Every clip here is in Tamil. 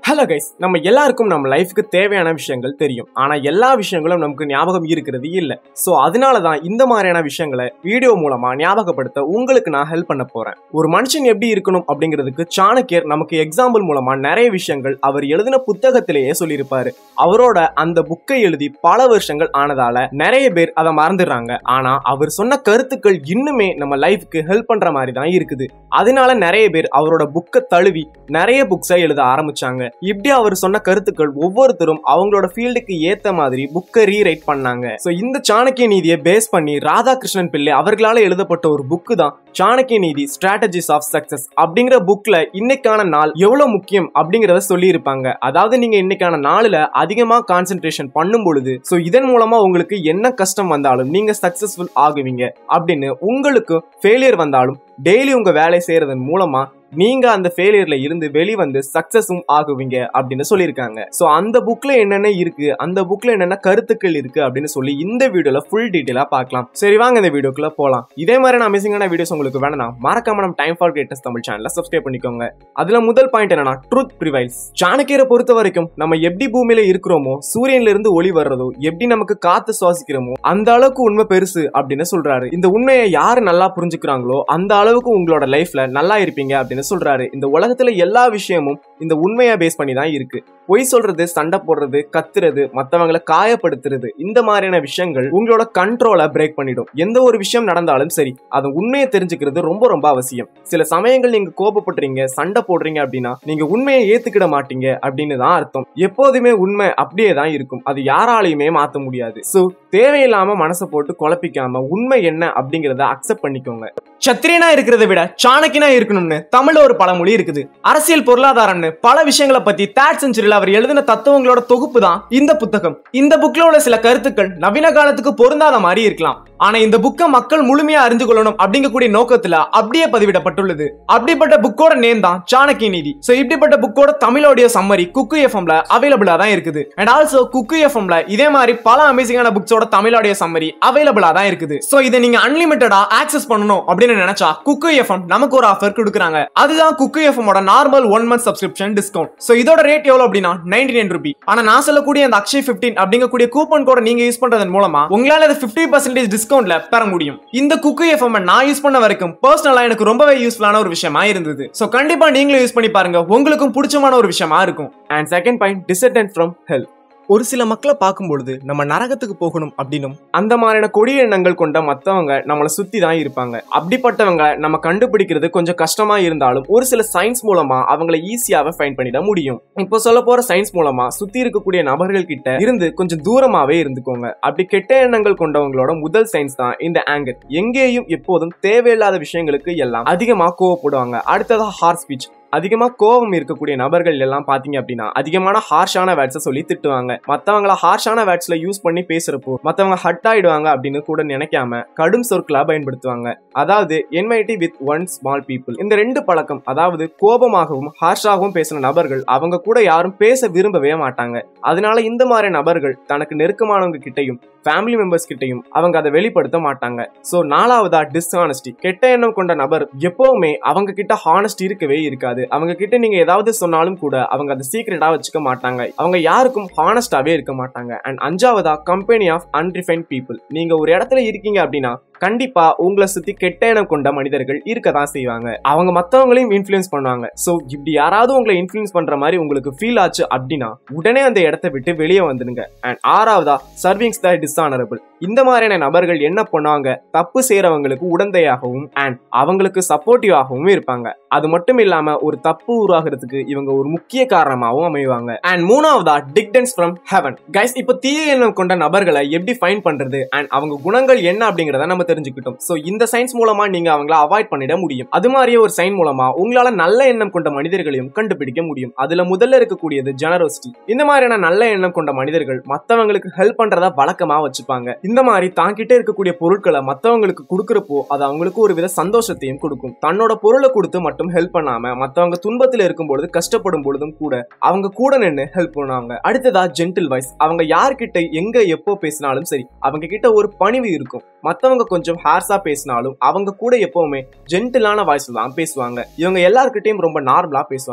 ஹலோ கைஸ் நம்ம எல்லாருக்கும் நம்ம லைஃப்க்கு தேவையான விஷயங்கள் தெரியும் ஆனா எல்லா விஷயங்களும் நமக்கு ஞாபகம் இருக்கிறது இல்ல சோ அதனால தான் இந்த மாதிரியான விஷயங்களை வீடியோ மூலமா ஞாபகப்படுத்த உங்களுக்கு நான் ஹெல்ப் பண்ண போறேன் ஒரு மனுஷன் எப்படி இருக்கணும் அப்படிங்கிறதுக்கு சாணக்கியர் நமக்கு எக்ஸாம்பிள் மூலமா நிறைய விஷயங்கள் அவர் எழுதின புத்தகத்திலேயே சொல்லியிருப்பாரு அவரோட அந்த புக்கை எழுதி பல வருஷங்கள் ஆனதால நிறைய பேர் அதை மறந்துடுறாங்க ஆனா அவர் சொன்ன கருத்துக்கள் இன்னுமே நம்ம லைஃப்க்கு ஹெல்ப் பண்ற மாதிரி தான் இருக்குது அதனால நிறைய பேர் அவரோட புக்கை தழுவி நிறைய புக்ஸை எழுத ஆரம்பிச்சாங்க இப்படி அவர் சொன்ன கருத்துக்கள் ஒவ்வொருத்தரும் அவங்களோட ஃபீல்டுக்கு ஏத்த மாதிரி புக்கை ரீரைட் பண்ணாங்க சோ இந்த சாணக்கிய நீதியை பேஸ் பண்ணி ராதாகிருஷ்ணன் பிள்ளை அவர்களால எழுதப்பட்ட ஒரு புக்கு தான் சாணக்கிய நீதி ஸ்ட்ராட்டஜிஸ் ஆஃப் சக்சஸ் அப்படிங்கிற புக்ல இன்னைக்கான நாள் எவ்வளவு முக்கியம் அப்படிங்கறத சொல்லி இருப்பாங்க அதாவது நீங்க இன்னைக்கான நாளுல அதிகமா கான்சென்ட்ரேஷன் பண்ணும் பொழுது சோ இதன் மூலமா உங்களுக்கு என்ன கஷ்டம் வந்தாலும் நீங்க சக்சஸ்ஃபுல் ஆகுவீங்க அப்படின்னு உங்களுக்கு ஃபெயிலியர் வந்தாலும் டெய்லி உங்க வேலை செய்யறதன் மூலமா நீங்க அந்த ஃபெயிலியர்ல இருந்து வெளிவந்து சக்சஸும் ஆகுவீங்க அப்படின்னு சொல்லியிருக்காங்க சோ அந்த புக்ல என்னென்ன இருக்கு அந்த புக்ல என்னென்ன கருத்துக்கள் இருக்கு அப்படின்னு சொல்லி இந்த வீடியோல ஃபுல் டீட்டெயிலா பார்க்கலாம் சரி வாங்க இந்த வீடியோக்குள்ள போலாம் இதே மாதிரி அமேசிங்கான வீடியோஸ் உங்களுக்கு வேணா மறக்காம நம்ம டைம் ஃபார் கிரேட்டஸ்ட் தமிழ் சேனலை சப்ஸ்கிரைப் பண்ணிக்கோங்க அதுல முதல் பாயிண்ட் என்னன்னா ட்ரூத் ப்ரிவைல்ஸ் சாணக்கியரை பொறுத்த வரைக்கும் நம்ம எப்படி பூமியில இருக்கிறோமோ சூரியன்ல இருந்து ஒளி வர்றதோ எப்படி நமக்கு காத்து சுவாசிக்கிறோமோ அந்த அளவுக்கு உண்மை பெருசு அப்படின்னு சொல்றாரு இந்த உண்மையை யாரு நல்லா புரிஞ்சுக்கிறாங்களோ அந்த அளவுக்கு உங்களோட லைஃப்ல நல்லா இருப்பீங்க அப்படின்னு சொல்றாரு இந்த உலகத்துல எல்லா விஷயமும் இந்த உண்மையை பேஸ் பண்ணி தான் இருக்கு பொய் சொல்றது சண்டை போடுறது கத்துறது மத்தவங்களை காயப்படுத்துறது இந்த மாதிரியான விஷயங்கள் உங்களோட கண்ட்ரோலை பிரேக் பண்ணிடும் எந்த ஒரு விஷயம் நடந்தாலும் சரி அது உண்மையை தெரிஞ்சுக்கிறது ரொம்ப ரொம்ப அவசியம் சில சமயங்கள் நீங்க கோபப்படுறீங்க சண்டை போடுறீங்க அப்படின்னா நீங்க உண்மையை ஏத்துக்கிட மாட்டீங்க அப்படின்னு தான் அர்த்தம் எப்போதுமே உண்மை அப்படியே தான் இருக்கும் அது யாராலையுமே மாத்த முடியாது சோ தேவையில்லாம மனசை போட்டு குழப்பிக்காம உண்மை என்ன அப்படிங்கறத அக்செப்ட் பண்ணிக்கோங்க சத்திரியனா இருக்கிறத விட சாணக்கியனா இருக்கணும்னு தமிழ்ல ஒரு பழமொழி இருக்குது அரசியல் பொருளாதாரம்னு பல விஷயங்களை பத்தி தேர்ட் செஞ்சுரியில் அவர் எழுதின தத்துவங்களோட தொகுப்பு தான் இந்த புத்தகம் இந்த புக்ல உள்ள சில கருத்துக்கள் நவீன காலத்துக்கு பொருந்தாத மாதிரி இருக்கலாம் ஆனா இந்த புக்கை மக்கள் முழுமையா அறிந்து கொள்ளணும் அப்படிங்கக்கூடிய நோக்கத்துல அப்படியே பதிவிடப்பட்டுள்ளது அப்படிப்பட்ட புக்கோட நேம் தான் சாணக்கிய நீதி சோ இப்படிப்பட்ட புக்கோட தமிழோடைய சம்மரி குக்கு எஃப்எம்ல அவைலபிளா தான் இருக்குது அண்ட் ஆல்சோ குக்கு எஃப்எம்ல இதே மாதிரி பல அமேசிங்கான புக்ஸோட தமிழோடைய சம்மரி அவைலபிளா தான் இருக்குது சோ இதை நீங்க அன்லிமிட்டடா ஆக்சஸ் பண்ணணும் அப்படின்னு நினைச்சா குக்கு எஃப்எம் நமக்கு ஒரு ஆஃபர் கொடுக்குறாங்க அதுதான் குக்கு எஃப்எமோட normal one month subscription discount so இதோட ரேட் எவ்வளவு அப்படின்னா நைன்டி நைன் ருபி ஆனா நான் சொல்லக்கூடிய அந்த அக்ஷய் பிப்டீன் அப்படிங்கக்கூடிய கூப்பன் கோட நீங்க யூஸ் பண்றதன் மூலமா உங்களால அது பிப்டி பர்சன்டேஜ் டிஸ்கவுண்ட்ல பெற முடியும் இந்த குக்கு எஃப்எம் நான் யூஸ் பண்ண வரைக்கும் பர்சனலா எனக்கு ரொம்பவே யூஸ்ஃபுல்லான ஒரு விஷயமா இருந்தது சோ கண்டிப்பா நீங்களும் யூஸ் பண்ணி பாருங்க உங்களுக்கும் பிடிச்சமான ஒரு விஷயமா இருக்கும் and second point distant from health ஒரு சில மக்களை பார்க்கும்பொழுது நம்ம நரகத்துக்கு போகணும் அப்படின்னும் அந்த மாதிரியான கொடிய எண்ணங்கள் கொண்ட மத்தவங்க நம்மளை சுத்தி தான் இருப்பாங்க அப்படிப்பட்டவங்க நம்ம கண்டுபிடிக்கிறது கொஞ்சம் கஷ்டமா இருந்தாலும் ஒரு சில சயின்ஸ் மூலமா அவங்கள ஈஸியாவே ஃபைன் பண்ணிட முடியும் இப்போ சொல்ல போற சயின்ஸ் மூலமா சுத்தி இருக்கக்கூடிய நபர்கள் கிட்ட இருந்து கொஞ்சம் தூரமாவே இருந்துக்கோங்க அப்படி கெட்ட எண்ணங்கள் கொண்டவங்களோட முதல் சயின்ஸ் தான் இந்த ஆங்கர் எங்கேயும் எப்போதும் தேவையில்லாத விஷயங்களுக்கு எல்லாம் அதிகமா கோவப்படுவாங்க அடுத்ததா ஹார்ட் ஸ்பீச் அதிகமா கோபம் இருக்கக்கூடிய நபர்கள் எல்லாம் பாத்தீங்க அப்படின்னா அதிகமான ஹார்ஷான வேர்ட்ஸை சொல்லி திட்டுவாங்க மத்தவங்கள ஹார்ஷான வேர்ட்ஸ்ல யூஸ் பண்ணி பேசுறப்போ மத்தவங்க ஹட் ஆயிடுவாங்க அப்படின்னு கூட நினைக்காம கடும் சொற்களா பயன்படுத்துவாங்க அதாவது enmity with one small people இந்த ரெண்டு பழக்கம் அதாவது கோபமாகவும் ஹார்ஷாகவும் பேசின நபர்கள் அவங்க கூட யாரும் பேச விரும்பவே மாட்டாங்க அதனால இந்த மாதிரி நபர்கள் தனக்கு நெருக்கமானவங்க கிட்டையும் ஃபேமிலி மெம்பர்ஸ் கிட்டையும் அவங்க அதை வெளிப்படுத்த மாட்டாங்க சோ நாலாவதா டிஸ்ஹானஸ்டி கெட்ட எண்ணம் கொண்ட நபர் எப்பவுமே அவங்க கிட்ட ஹானஸ்ட் இருக்கவே இருக்காது அவங்க கிட்ட நீங்க ஏதாவது சொன்னாலும் கூட அவங்க அதை சீக்கிரட்டா வச்சுக்க மாட்டாங்க அவங்க யாருக்கும் ஹானஸ்டாவே இருக்க மாட்டாங்க அண்ட் அஞ்சாவதா கம்பெனி ஆஃப் அன்ரிஃபைன் பீப்புள் நீங்க ஒரு இடத்துல இருக்கீங்க அப்படின்னா கண்டிப்பா உங்களை சுத்தி கெட்ட எண்ணம் கொண்ட மனிதர்கள் இருக்க தான் செய்வாங்க அவங்க மத்தவங்களையும் இன்ஃபுளுன்ஸ் பண்ணுவாங்க சோ இப்படி யாராவது உங்களை இன்ஃபுளுன்ஸ் பண்ற மாதிரி உங்களுக்கு ஃபீல் ஆச்சு அப்படின்னா உடனே அந்த இடத்த விட்டு வெளியே வந்துடுங்க அண்ட் ஆறாவதா சர்விங்ஸ் த டிஸ்ஆனரபிள் இந்த மாதிரியான நபர்கள் என்ன பண்ணுவாங்க தப்பு செய்யறவங்களுக்கு உடந்தையாகவும் அண்ட் அவங்களுக்கு சப்போர்ட்டிவாகவும் இருப்பாங்க அது மட்டும் இல்லாம ஒரு தப்பு உருவாகிறதுக்கு இவங்க ஒரு முக்கிய காரணமாகவும் அமைவாங்க அண்ட் மூணாவதா டிக்டன்ஸ் ஃப்ரம் ஹெவன் கைஸ் இப்போ தீய எண்ணம் கொண்ட நபர்களை எப்படி ஃபைன் பண்றது அண்ட் அவங்க குணங்கள் என்ன அப்படிங்கறத நம்ம தெரிஞ்சுக்கிட்டோம் சோ இந்த சயின்ஸ் மூலமா நீங்க அவங்கள அவாய்ட் பண்ணிட முடியும் அது மாதிரியே ஒரு சைன் மூலமா உங்களால நல்ல எண்ணம் கொண்ட மனிதர்களையும் கண்டுபிடிக்க முடியும் அதுல முதல்ல இருக்கக்கூடியது ஜெனரோசிட்டி இந்த மாதிரியான நல்ல எண்ணம் கொண்ட மனிதர்கள் மத்தவங்களுக்கு ஹெல்ப் பண்றதா வழக்கமா வச்சுப்பாங்க இந்த மாதிரி தாங்கிட்டே இருக்கக்கூடிய பொருட்களை மத்தவங்களுக்கு கொடுக்கறப்போ அது அவங்களுக்கு ஒரு வித சந்தோஷத்தையும் கொடுக்கும் தன்னோட பொருளை கொடுத்து மட்டும் ஹெல்ப் பண்ணாம மத்தவங்க துன்பத்துல இருக்கும் பொழுது கஷ்டப்படும் பொழுதும் கூட அவங்க கூட நின்று ஹெல்ப் பண்ணுவாங்க அடுத்ததா ஜென்டில் வாய்ஸ் அவங்க யார்கிட்ட எங்க எப்போ பேசினாலும் சரி அவங்க கிட்ட ஒரு பணிவு இருக்கும் மத்தவங்க கொஞ்சம் ஹார்ஸா பேசினாலும் அவங்க கூட எப்பவுமே ஜென்டிலான வாய்ஸ்ல தான் பேசுவாங்க இவங்க எல்லார்கிட்டயும் ரொம்ப நார்மலா பேசுவாங்க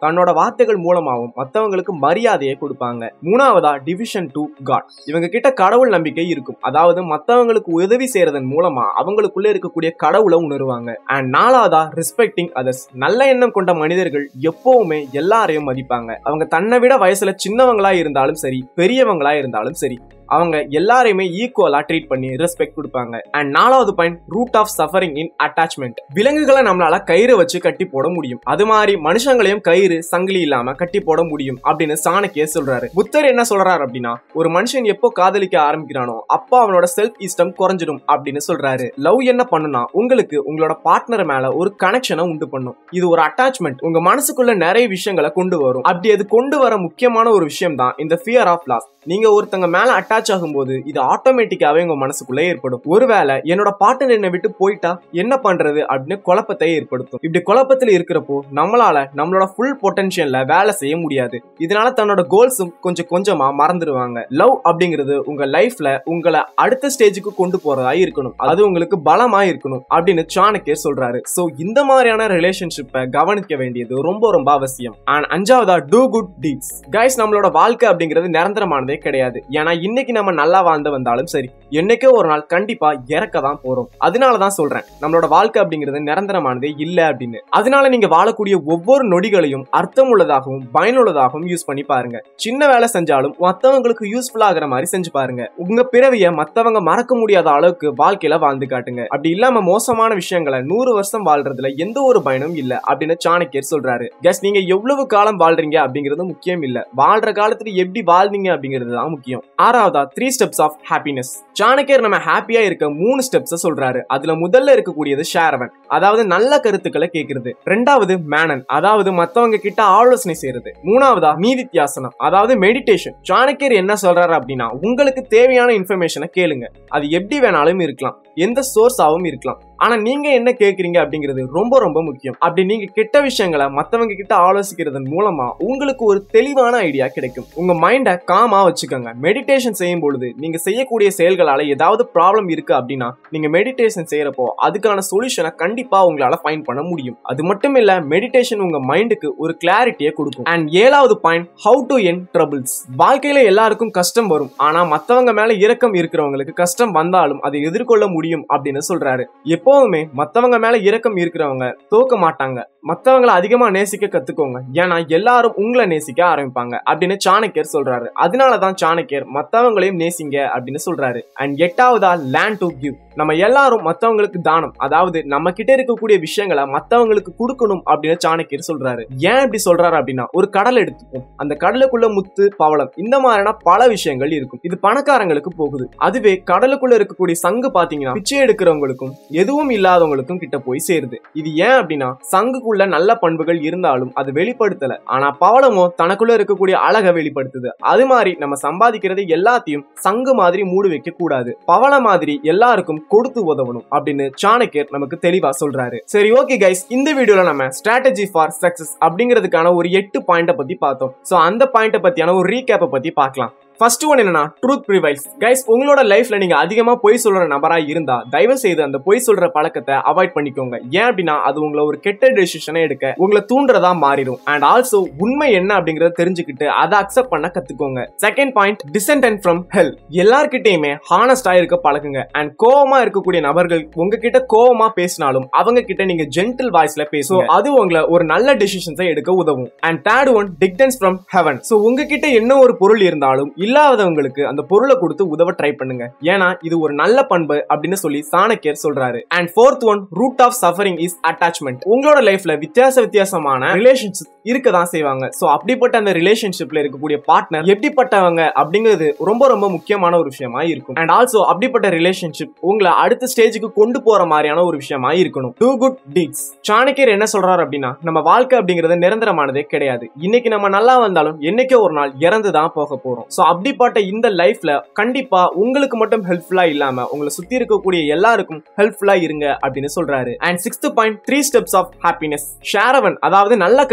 தன்னோட வார்த்தைகள் மூலமாகவும் மத்தவங்களுக்கு மரியாதையை கொடுப்பாங்க மூணாவதா டிவிஷன் டூ காட் இவங்க கிட்ட கடவுள் நம்பிக்கை இருக்கும் அதாவது மத்தவங்களுக்கு உதவி செய்யறதன் மூலமா அவங்களுக்குள்ள இருக்கக்கூடிய கடவுளை உணருவாங்க அண்ட் நாலாவதா ரெஸ்பெக்டிங் அதர்ஸ் நல்ல எண்ணம் கொண்ட மனிதர்கள் எப்பவுமே எல்லாரையும் மதிப்பாங்க அவங்க தன்னை விட வயசுல சின்னவங்களா இருந்தாலும் சரி பெரியவங்களா இருந்தாலும் சரி அவங்க எல்லாரையுமே ஈக்குவலா ட்ரீட் பண்ணி ரெஸ்பெக்ட் கொடுப்பாங்க அண்ட் நாலாவது point root of suffering in attachment விலங்குகளை நம்மளால கயிறு வச்சு கட்டி போட முடியும் அது மாதிரி மனுஷங்களையும் கயிறு சங்கிலி இல்லாம கட்டி போட முடியும் அப்படின்னு சாணக்கிய சொல்றாரு புத்தர் என்ன சொல்றாரு அப்படின்னா ஒரு மனுஷன் எப்போ காதலிக்க ஆரம்பிக்கிறானோ அப்போ அவனோட செல்ஃப் இஸ்டம் குறைஞ்சிடும் அப்படின்னு சொல்றாரு லவ் என்ன பண்ணுனா உங்களுக்கு உங்களோட பார்ட்னர் மேல ஒரு கனெக்ஷனை உண்டு பண்ணும் இது ஒரு அட்டாச்மெண்ட் உங்க மனசுக்குள்ள நிறைய விஷயங்களை கொண்டு வரும் அப்படி அது கொண்டு வர முக்கியமான ஒரு விஷயம் தான் இந்த ஃபியர் ஆஃப் லாஸ் நீங்க ஒருத்தங்க மேல அட்டாச் ஆகும்போது இது ஆட்டோமேட்டிக்காவே உங்க மனசுக்குள்ள ஏற்படும் ஒருவேளை என்னோட பார்ட்னர் என்னை விட்டு போயிட்டா என்ன பண்றது அப்படின்னு குழப்பத்தை ஏற்படுத்தும் இப்படி குழப்பத்துல இருக்கிறப்போ நம்மளால நம்மளோட ஃபுல் பொட்டன்ஷியல்ல வேலை செய்ய முடியாது இதனால தன்னோட கோல்ஸும் கொஞ்சம் கொஞ்சமா மறந்துடுவாங்க லவ் அப்படிங்கிறது உங்க லைஃப்ல உங்களை அடுத்த ஸ்டேஜுக்கு கொண்டு போறதா இருக்கணும் அது உங்களுக்கு பலமா இருக்கணும் அப்படின்னு சாணக்கியர் சொல்றாரு சோ இந்த மாதிரியான ரிலேஷன்ஷிப்பை கவனிக்க வேண்டியது ரொம்ப ரொம்ப அவசியம் அண்ட் அஞ்சாவதா டூ குட் டீட்ஸ் கைஸ் நம்மளோட வாழ்க்கை அப்படிங்கிறது நிரந்தரமானதே கிடையாது ஏன்னா இன்னைக்கு நம்ம நல்லா வாழ்ந்து வந்தாலும் சரி என்னைக்கோ ஒரு நாள் கண்டிப்பா இறக்க தான் போறோம் அதனாலதான் சொல்றேன் நம்மளோட வாழ்க்கை அப்படிங்கிறது நிரந்தரமானதே இல்ல அப்படின்னு அதனால நீங்க வாழக்கூடிய ஒவ்வொரு நொடிகளையும் அர்த்தம் உள்ளதாகவும் பயனுள்ளதாகவும் யூஸ் பண்ணி பாருங்க சின்ன வேலை செஞ்சாலும் மத்தவங்களுக்கு யூஸ்ஃபுல் ஆகிற மாதிரி செஞ்சு பாருங்க உங்க பிறவிய மத்தவங்க மறக்க முடியாத அளவுக்கு வாழ்க்கையில வாழ்ந்து காட்டுங்க அப்படி இல்லாம மோசமான விஷயங்களை நூறு வருஷம் வாழ்றதுல எந்த ஒரு பயனும் இல்ல அப்படின்னு சாணக்கியர் சொல்றாரு கஸ் நீங்க எவ்வளவு காலம் வாழ்றீங்க அப்படிங்கிறது முக்கியம் இல்ல வாழ்ற காலத்துல எப்படி வாழ்ந்தீங்க அப்படிங்கிறது தான் முக்கியம் ஆறாவதா த்ரீ ஸ்டெப்ஸ் ஆஃப் ஹாப்பினஸ் சாணக்கியர் நம்ம ஹாப்பியா இருக்க மூணு ஸ்டெப்ஸ் சொல்றாரு அதுல முதல்ல இருக்கக்கூடியது ஷேரவன் அதாவது நல்ல கருத்துக்களை கேட்கறது ரெண்டாவது மேனன் அதாவது மத்தவங்க கிட்ட ஆலோசனை செய்யறது மூணாவதா மீதித்தியாசனம் அதாவது மெடிடேஷன் சாணக்கியர் என்ன சொல்றாரு அப்படின்னா உங்களுக்கு தேவையான இன்ஃபர்மேஷனை கேளுங்க அது எப்படி வேணாலும் இருக்கலாம் எந்த சோர்ஸாவும் இருக்கலாம் ஆனா நீங்க என்ன கேக்குறீங்க அப்படிங்கிறது ரொம்ப ரொம்ப முக்கியம் அப்படி நீங்க கெட்ட விஷயங்களை மத்தவங்க கிட்ட ஆலோசிக்கிறதன் மூலமா உங்களுக்கு ஒரு தெளிவான ஐடியா கிடைக்கும் உங்க மைண்டை காமா வச்சுக்கோங்க மெடிடேஷன் செய்யும் பொழுது நீங்க செய்யக்கூடிய செயல்களால ஏதாவது ப்ராப்ளம் இருக்கு அப்படின்னா நீங்க மெடிடேஷன் செய்யறப்போ அதுக்கான சொல்யூஷனை கண்டிப்பா உங்களால ஃபைண்ட் பண்ண முடியும் அது மட்டும் இல்ல மெடிடேஷன் உங்க மைண்டுக்கு ஒரு கிளாரிட்டியை கொடுக்கும் அண்ட் ஏழாவது point how to end troubles வாழ்க்கையில எல்லாருக்கும் கஷ்டம் வரும் ஆனா மத்தவங்க மேல இரக்கம் இருக்கிறவங்களுக்கு கஷ்டம் வந்தாலும் அதை எதிர்கொள்ள முடியும் அப்படின்னு சொல்றாரு எப்பவுமே மத்தவங்க மேல இரக்கம் இருக்கிறவங்க தோக்க மாட்டாங்க மத்தவங்கள அதிகமா நேசிக்க கத்துக்கோங்க ஏன்னா எல்லாரும் உங்களை நேசிக்க ஆரம்பிப்பாங்க அப்படின்னு சாணக்கியர் சொல்றாரு அதனாலதான் சாணக்கியர் மத்தவங்களையும் நேசிங்க அப்படின்னு சொல்றாரு அண்ட் எட்டாவதா லேண்ட் டு கிவ் நம்ம எல்லாரும் மத்தவங்களுக்கு தானம் அதாவது நம்ம கிட்ட இருக்கக்கூடிய விஷயங்களை மத்தவங்களுக்கு கொடுக்கணும் அப்படின்னு சாணக்கியர் சொல்றாரு ஏன் இப்படி சொல்றாரு அப்படின்னா ஒரு கடல் எடுத்துப்போம் அந்த கடலுக்குள்ள முத்து பவளம் இந்த மாதிரியான பல விஷயங்கள் இருக்கும் இது பணக்காரங்களுக்கு போகுது அதுவே கடலுக்குள்ள இருக்கக்கூடிய சங்கு பாத்தீங்கன்னா பிச்சை எடுக்கிறவங்களுக்கும் எதுவும் இல்லாதவங்களுக்கும் கிட்ட போய் சேருது இது ஏன் அப்படின்னா சங்குக்குள்ள நல்ல பண்புகள் இருந்தாலும் அது வெளிப்படுத்தல ஆனா பவளமோ தனக்குள்ள இருக்கக்கூடிய அழகை வெளிப்படுத்துது அது மாதிரி நம்ம சம்பாதிக்கிறது எல்லாத்தையும் சங்கு மாதிரி மூடு வைக்க கூடாது பவள மாதிரி எல்லாருக்கும் கொடுத்து உதவணும் அப்படின்னு சாணக்கியர் நமக்கு தெளிவா சொல்றாரு சரி ஓகே கைஸ் இந்த வீடியோல நம்ம ஸ்ட்ராட்டஜி ஃபார் சக்சஸ் அப்படிங்கிறதுக்கான ஒரு எட்டு பாயிண்ட பத்தி பார்த்தோம் சோ அந்த பாயிண்ட பத்தியான ஒரு ரீகேப்பை பத்தி பார்க்கலாம் ஃபர்ஸ்ட் ஒன் என்னன்னா ட்ரூத் ப்ரிவைல்ஸ் கைஸ் உங்களோட லைஃப்ல நீங்க அதிகமா பொய் சொல்ற நபரா இருந்தா தயவு செய்து அந்த பொய் சொல்ற பழக்கத்தை அவாய்ட் பண்ணிக்கோங்க ஏன் அப்படின்னா அது உங்களை ஒரு கெட்ட டெசிஷனை எடுக்க உங்களை தூண்டுறதா மாறிடும் அண்ட் ஆல்சோ உண்மை என்ன அப்படிங்கறத தெரிஞ்சுக்கிட்டு அதை அக்செப்ட் பண்ண கத்துக்கோங்க second point descendant from hell எல்லார்கிட்டயுமே ஹானஸ்டா இருக்க பழகுங்க அண்ட் கோவமா இருக்கக்கூடிய நபர்கள் உங்ககிட்ட கோவமா பேசினாலும் அவங்க கிட்ட நீங்க ஜென்டில் வாய்ஸ்ல பேசும் அது உங்களை ஒரு நல்ல டெசிஷன்ஸை எடுக்க உதவும் and third one dictums from heaven so உங்ககிட்ட என்ன ஒரு பொருள் இருந்தாலும் இல்லாதவங்களுக்கு அந்த பொருளை கொடுத்து உதவ ட்ரை பண்ணுங்க ஏன்னா இது ஒரு நல்ல பண்பு அப்படின்னு சொல்லி சாணக்கியர் சொல்றாரு and fourth one root of suffering is attachment உங்களோட லைஃப்ல வித்தியாச வித்தியாசமான ரிலேஷன்ஷிப் இருக்க தான் செய்வாங்க சோ அப்படிப்பட்ட அந்த ரிலேஷன்ஷிப்ல இருக்கக்கூடிய பார்ட்னர் எப்படிப்பட்டவங்க அப்படிங்கிறது ரொம்ப ரொம்ப முக்கியமான ஒரு விஷயமா இருக்கும் அண்ட் ஆல்சோ அப்படிப்பட்ட ரிலேஷன்ஷிப் உங்களை அடுத்த ஸ்டேஜுக்கு கொண்டு போற மாதிரியான ஒரு விஷயமா இருக்கணும் டூ குட் டீட்ஸ் சாணக்கியர் என்ன சொல்றாரு அப்படின்னா நம்ம வாழ்க்கை அப்படிங்கிறது நிரந்தரமானதே கிடையாது இன்னைக்கு நம்ம நல்லா வந்தாலும் என்னைக்கோ ஒரு நாள் இறந்து தான் போக போறோம் சோ அப்படிப்பட்ட இந்த லைஃப்ல கண்டிப்பா உங்களுக்கு மட்டும் ஹெல்ப்ஃபுல்லா இல்லாம உங்களை சுத்தி இருக்கக்கூடிய எல்லாருக்கும் ஹெல்ப்ஃபுல்லா இருங்க அப்படின்னு சொல்றாரு and sixth point three steps of happiness ஷேரவன் அதாவது நல்ல கருத்துக்களை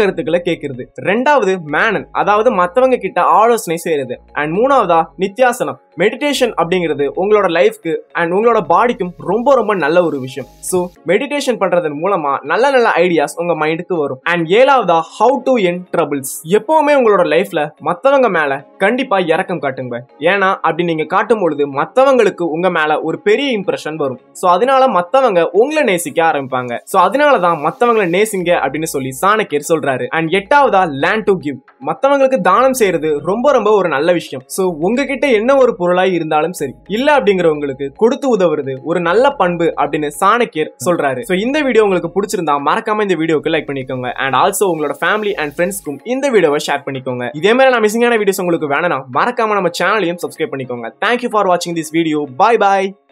கேட்கறது ரெண்டாவது மேனன் அதாவது மத்தவங்க கிட்ட ஆலோசனை செய்யறது அண்ட் மூணாவதா நித்யாசனம் மெடிடேஷன் அப்படிங்கிறது உங்களோட லைஃப்க்கு அண்ட் உங்களோட பாடிக்கும் ரொம்ப ரொம்ப நல்ல ஒரு விஷயம் ஸோ மெடிடேஷன் பண்றதன் மூலமா நல்ல நல்ல ஐடியாஸ் உங்க மைண்டுக்கு வரும் அண்ட் ஏழாவதா ஹவு டு என் ட்ரபிள்ஸ் எப்பவுமே உங்களோட லைஃப்ல மத்தவங்க மேல கண்டிப்பா இறக்கம் காட்டுங்க ஏன்னா அப்படி நீங்க காட்டும் பொழுது மத்தவங்களுக்கு உங்க மேல ஒரு பெரிய இம்ப்ரெஷன் வரும் ஸோ அதனால மத்தவங்க உங்களை நேசிக்க ஆரம்பிப்பாங்க ஸோ அதனால தான் மத்தவங்களை நேசிங்க அப்படின்னு சொல்லி சாணக்கியர் சொல்றாரு அண்ட் எட்டாவதா லேண்ட் டு கிவ் மத்தவங்களுக்கு தானம் செய்யறது ரொம்ப ரொம்ப ஒரு நல்ல விஷயம் ஸோ உங்ககிட்ட என்ன ஒரு பொருளாய் இருந்தாலும் சரி இல்ல அப்படிங்கிறவங்களுக்கு கொடுத்து உதவுறது ஒரு நல்ல பண்பு அப்படின்னு சாணக்கியர் சொல்றாரு ஸோ இந்த வீடியோ உங்களுக்கு பிடிச்சிருந்தா மறக்காம இந்த வீடியோக்கு லைக் பண்ணிக்கோங்க அண்ட் ஆல்சோ உங்களோட ஃபேமிலி அண்ட் ஃப்ரெண்ட்ஸ்க்கும் இந்த வீடியோவை ஷேர் பண்ணிக்கோங்க இதே மாதிரி நான் மிஸ்ஸிங்கான வீடியோஸ் உங்களுக்கு வேணும்னா மறக்காம நம்ம சேனலையும் சப்ஸ்கிரைப் பண்ணிக்கோங்க தேங்க்யூ ஃபார் வாட்சிங் திஸ் வீடியோ பாய் பாய்